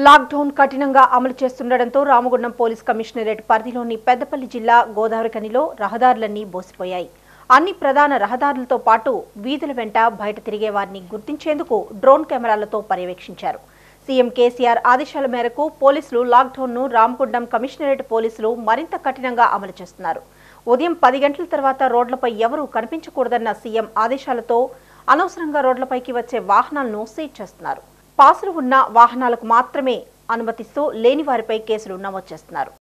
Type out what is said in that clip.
lockdown కఠినంగా అమలు చేస్తుండటంతో Ramagundam police commissionerate పరిధిలోని పెద్దపల్లి జిల్లా గోదావరికనిలో రహదారులన్నీ బోసిపోయాయి అన్ని ప్రధాన రహదారులతో పాటు వీధుల వెంట బయట తిరిగే వారిని గుర్తించేందుకు డ్రోన్ కెమెరాలతో పర్యవేక్షించారు సీఎం కేసీఆర్ ఆదేశాల మేరకు పోలీసులు లాక్డౌన్ను రామగుండం కమిషనరేట్ పోలీసులు మరింత కఠినంగా అమలు చేస్తున్నారు ఉదయం పది గంటల తర్వాత రోడ్లపై ఎవరూ కనిపించకూడదన్న సీఎం ఆదేశాలతో అనవసరంగా రోడ్లపైకి వచ్చే వాహనాలను సీజ్ చేస్తున్నారు పాసులు ఉన్న వాహనాలకు మాత్రమే అనుమతిస్తూ లేని వారిపై కేసులు నమోదు చేస్తున్నారు